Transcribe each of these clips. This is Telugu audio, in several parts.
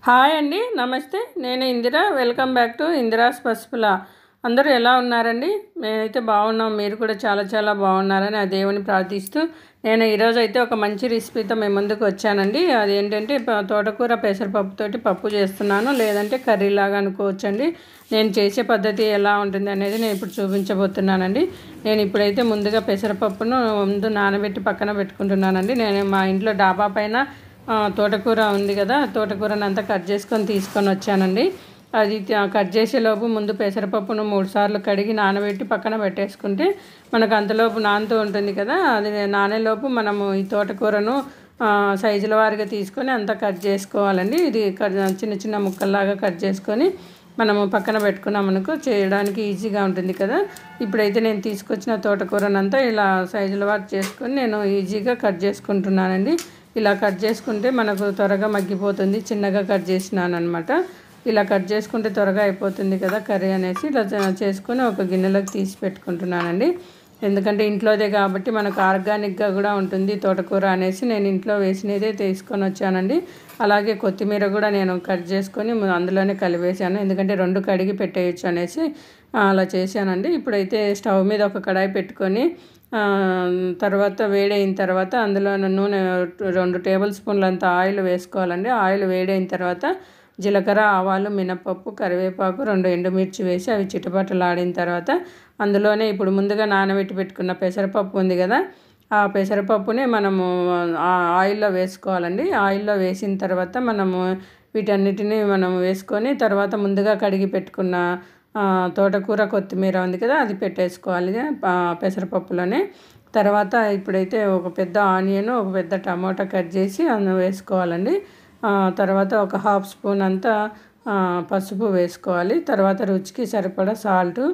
హాయ్ అండి నమస్తే నేను Indira welcome back to Indira's పసుపుల అందరూ ఎలా ఉన్నారండి మేమైతే బాగున్నాం మీరు కూడా చాలా చాలా బాగున్నారని ఆ దేవుని ప్రార్థిస్తూ నేను ఈరోజు అయితే ఒక మంచి రెసిపీతో మేము ముందుకు వచ్చానండి అది ఏంటంటే ప- తోటకూర పెసరపప్పుతోటి పప్పు చేస్తున్నాను లేదంటే కర్రీ లాగా అనుకోవచ్చండి నేను చేసే పద్ధతి ఎలా ఉంటుంది అనేది నేను ఇప్పుడు చూపించబోతున్నానండి నేను ఇప్పుడైతే ముందుగా పెసరపప్పును ముందు నానబెట్టి పక్కన పెట్టుకుంటున్నానండి నేను మా ఇంట్లో డాబా పైన ఆ, తోటకూర ఉంది కదా తోటకూరని అంతా కట్ చేసుకొని తీసుకొని వచ్చానండి అది త- కట్ చేసేలోపు ముందు పెసరపప్పును మూడు సార్లు కడిగి నానబెట్టి పక్కన పెట్టేసుకుంటే మనకు అంతలోపు నానుతూ ఉంటుంది కదా అది నానేలోపు మనము ఈ తోటకూరను ఆ, సైజుల వారిగా తీసుకొని అంతా కట్ చేసుకోవాలండి ఇది కట్ చిన్న చిన్న ముక్కల్లాగా కట్ చేసుకొని మనము పక్కన పెట్టుకున్నాం అనుకో చేయడానికి ఈజీగా ఉంటుంది కదా ఇప్పుడైతే నేను తీసుకొచ్చిన తోటకూరనంతా ఇలా సైజుల వారు చేసుకొని నేను ఈజీగా కట్ చేసుకుంటున్నానండి ఇలా కట్ చేసుకుంటే మనకు త్వరగా మగ్గిపోతుంది చిన్నగా కట్ చేసినాను అనమాట ఇలా కట్ చేసుకుంటే త్వరగా అయిపోతుంది కదా కర్రీ అనేసి ఇలా చే- చేసుకొని ఒక గిన్నెలోకి తీసి పెట్టుకుంటున్నానండి ఎందుకంటే ఇంట్లోదే కాబట్టి మనకు ఆర్గానిక్గా కూడా ఉంటుంది తోటకూర అనేసి నేను ఇంట్లో వేసినదే తీసుకొని వచ్చానండి అలాగే కొత్తిమీర కూడా నేను కట్ చేసుకొని ము- అందులోనే కలిపేసాను ఎందుకంటే రెండు కడిగి పెట్టేయచ్చు అనేసి ఆ, అలా చేశానండి ఇప్పుడైతే స్టవ్ మీద ఒక కడాయి పెట్టుకొని ఆ, తర్వాత వేడైన తర్వాత అందులో నూనె రెండు టేబుల్ స్పూన్లంత ఆయిల్ వేసుకోవాలండి ఆయిల్ వేడైన తర్వాత జీలకర్ర ఆవాలు మినపప్పు కరివేపాకు రెండు ఎండుమిర్చి వేసి అవి చిటపటలాడిన తర్వాత అందులోనే ఇప్పుడు ముందుగా నానబెట్టి పెట్టుకున్న పెసరపప్పు ఉంది కదా ఆ పెసరపప్పుని మనము ఆ ఆయిల్లో వేసుకోవాలండి ఆయిల్లో వేసిన తర్వాత మనము వీటన్నిటిని మనం వేసుకొని తర్వాత ముందుగా కడిగి పెట్టుకున్న ఆ, తోటకూర కొత్తిమీర ఉంది కదా అది పెట్టేసుకోవాలి ఆ, పెసరపప్పులోనే తర్వాత ఇప్పుడైతే ఒక పెద్ద ఆనియన్ ఒక పెద్ద టమాటా కట్ చేసి అందులో వేసుకోవాలండి ఆ, తర్వాత ఒక హాఫ్ స్పూన్ అంతా ఆ, పసుపు వేసుకోవాలి తర్వాత రుచికి సరిపడా సాల్టు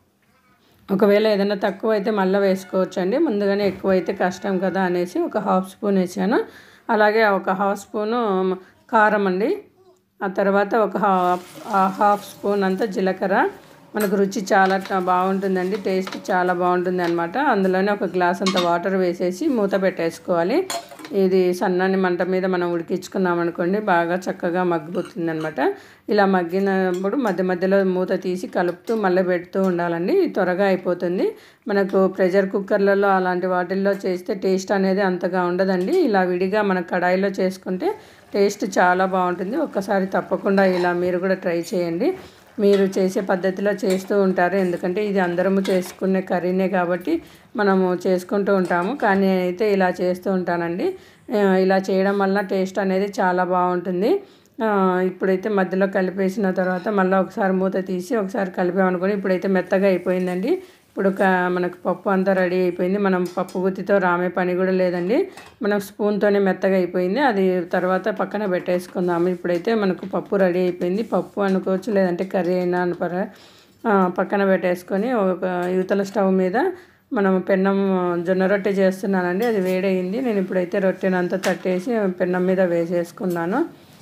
ఒకవేళ ఏదైనా తక్కువ అయితే మళ్ళీ వేసుకోవచ్చు అండి ముందుగానే ఎక్కువ అయితే కష్టం కదా అనేసి ఒక హాఫ్ స్పూన్ వేసాను అలాగే ఒక హాఫ్ స్పూను కారం అండి ఆ తర్వాత ఒక హాఫ్ ఆ హాఫ్ స్పూన్ అంతా జీలకర్ర మనకు రుచి చాలా ట- బాగుంటుందండి టేస్ట్ చాలా బాగుంటుంది అనమాట అందులోనే ఒక గ్లాస్ అంత వాటర్ వేసేసి మూత పెట్టేసుకోవాలి ఇది సన్నని మంట మీద మనం ఉడికించుకున్నాం అనుకోండి బాగా చక్కగా మగ్గిపోతుంది అనమాట ఇలా మగ్గినప్పుడు మధ్య మధ్యలో మూత తీసి కలుపుతూ మళ్ళీ పెడుతూ ఉండాలండి త్వరగా అయిపోతుంది మనకు ప్రెషర్ కుక్కర్లలో అలాంటి వాటిల్లో చేస్తే టేస్ట్ అనేది అంతగా ఉండదండి ఇలా విడిగా మన కడాయిలో చేసుకుంటే టేస్ట్ చాలా బాగుంటుంది ఒక్కసారి తప్పకుండా ఇలా మీరు కూడా ట్రై చేయండి మీరు చేసే పద్ధతిలో చేస్తూ ఉంటారు ఎందుకంటే ఇది అందరము చేసుకునే కర్రీనే కాబట్టి మనము చేసుకుంటూ ఉంటాము కానీ నేనైతే ఇలా చేస్తూ ఉంటానండి ఆ, ఇలా చేయడం వల్ల టేస్ట్ అనేది చాలా బాగుంటుంది ఆ, ఇప్పుడైతే మధ్యలో కలిపేసిన తర్వాత మళ్ళీ ఒకసారి మూత తీసి ఒకసారి కలిపామనుకొని ఇప్పుడైతే మెత్తగా అయిపోయిందండి ఇప్పుడు క మనకు పప్పు అంతా రెడీ అయిపోయింది మనం పప్పు గుత్తితో రామే పని కూడా లేదండి మనం స్పూన్తోనే మెత్తగా అయిపోయింది అది తర్వాత పక్కన పెట్టేసుకుందాము ఇప్పుడైతే మనకు పప్పు రెడీ అయిపోయింది పప్పు అనుకోవచ్చు లేదంటే కర్రీ అయినా అనుపర ఆ, పక్కన పెట్టేసుకొని ఒక యువతల స్టవ్ మీద మనం పెన్నం జొన్న రొట్టె చేస్తున్నానండి అది వేడయింది నేను ఇప్పుడైతే రొట్టెనంతా తట్టేసి పెన్నం మీద వేసేసుకున్నాను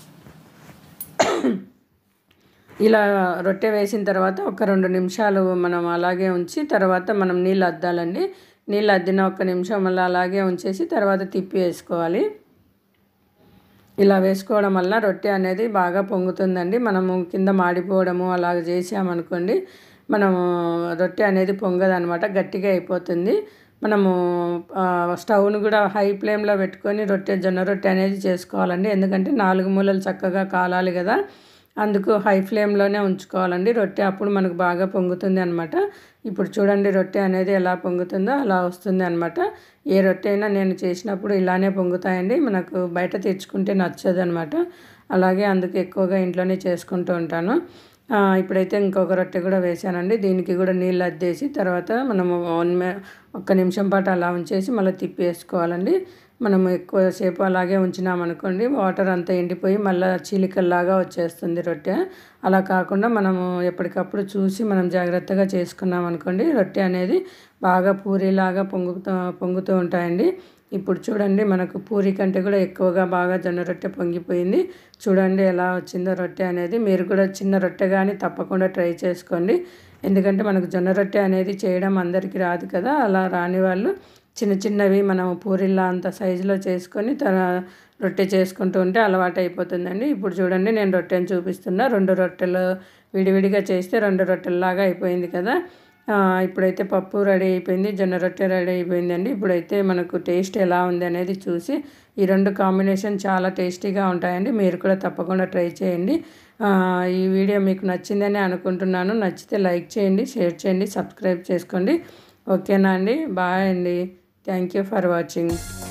ఇలా రొట్టె వేసిన తర్వాత ఒక రెండు నిమిషాలు మనం అలాగే ఉంచి తర్వాత మనం నీళ్ళు అద్దాలండి నీళ్ళు అద్దిన ఒక నిమిషం మళ్ళీ అలాగే ఉంచేసి తర్వాత తిప్పి వేసుకోవాలి ఇలా వేసుకోవడం వల్ల రొట్టె అనేది బాగా పొంగుతుందండి మనము కింద మాడిపోవడము అలాగ చేసామనుకోండి మనము రొట్టె అనేది పొంగదనమాట గట్టిగా అయిపోతుంది మనము ఆ, స్టవ్ను కూడా హై ఫ్లేమ్లో పెట్టుకొని రొట్టె జొన్న రొట్టె అనేది చేసుకోవాలండి ఎందుకంటే నాలుగు మూలలు చక్కగా కాలాలి కదా అందుకు హై ఫ్లేమ్లోనే ఉంచుకోవాలండి రొట్టె అప్పుడు మనకు బాగా పొంగుతుంది అనమాట ఇప్పుడు చూడండి రొట్టె అనేది ఎలా పొంగుతుందో అలా వస్తుంది అనమాట ఏ రొట్టె అయినా నేను చేసినప్పుడు ఇలానే పొంగుతాయండి మనకు బయట తెచ్చుకుంటే నచ్చదు అనమాట అలాగే అందుకు ఎక్కువగా ఇంట్లోనే చేసుకుంటూ ఉంటాను ఆ, ఇప్పుడైతే ఇంకొక రొట్టె కూడా వేసానండి దీనికి కూడా నీళ్ళు అద్దేసి తర్వాత మనము వన్ మి- ఒక్క నిమిషం పాటు అలా ఉంచేసి మళ్ళీ తిప్పి వేసుకోవాలండి మనము ఎక్కువసేపు అలాగే ఉంచినామనుకోండి వాటర్ అంతా ఎండిపోయి మళ్ళీ చీలికల్లాగా వచ్చేస్తుంది రొట్టె అలా కాకుండా మనము ఎప్పటికప్పుడు చూసి మనం జాగ్రత్తగా చేసుకున్నాం అనుకోండి రొట్టె అనేది బాగా పూరిలాగా పొంగుతూ పొంగుతూ ఉంటాయండి ఇప్పుడు చూడండి మనకు పూరి కంటే కూడా ఎక్కువగా బాగా జొన్న రొట్టె పొంగిపోయింది చూడండి ఎలా వచ్చిందో రొట్టె అనేది మీరు కూడా చిన్న రొట్టె కానీ తప్పకుండా ట్రై చేసుకోండి ఎందుకంటే మనకు జొన్న రొట్టె అనేది చేయడం అందరికీ రాదు కదా అలా రాని వాళ్ళు చిన్న చిన్నవి మనం పూరిల్లా అంత సైజులో చేసుకొని తర రొట్టె చేసుకుంటూ ఉంటే అలవాటు అయిపోతుందండి ఇప్పుడు చూడండి నేను రొట్టెని చూపిస్తున్నా రెండు రొట్టెలు విడివిడిగా చేస్తే రెండు రొట్టెల్లాగా అయిపోయింది కదా ఆ, ఇప్పుడైతే పప్పు రెడీ అయిపోయింది జొన్న రొట్టె రెడీ అయిపోయిందండి ఇప్పుడైతే మనకు టేస్ట్ ఎలా ఉంది అనేది చూసి ఈ రెండు కాంబినేషన్ చాలా టేస్టీగా ఉంటాయండి మీరు కూడా తప్పకుండా ట్రై చేయండి ఆ, ఈ వీడియో మీకు నచ్చిందని అనుకుంటున్నాను నచ్చితే లైక్ చేయండి షేర్ చేయండి సబ్స్క్రైబ్ చేసుకోండి ఓకేనా అండి బాయ్ అండి థ్యాంక్ యూ ఫర్ వాచింగ్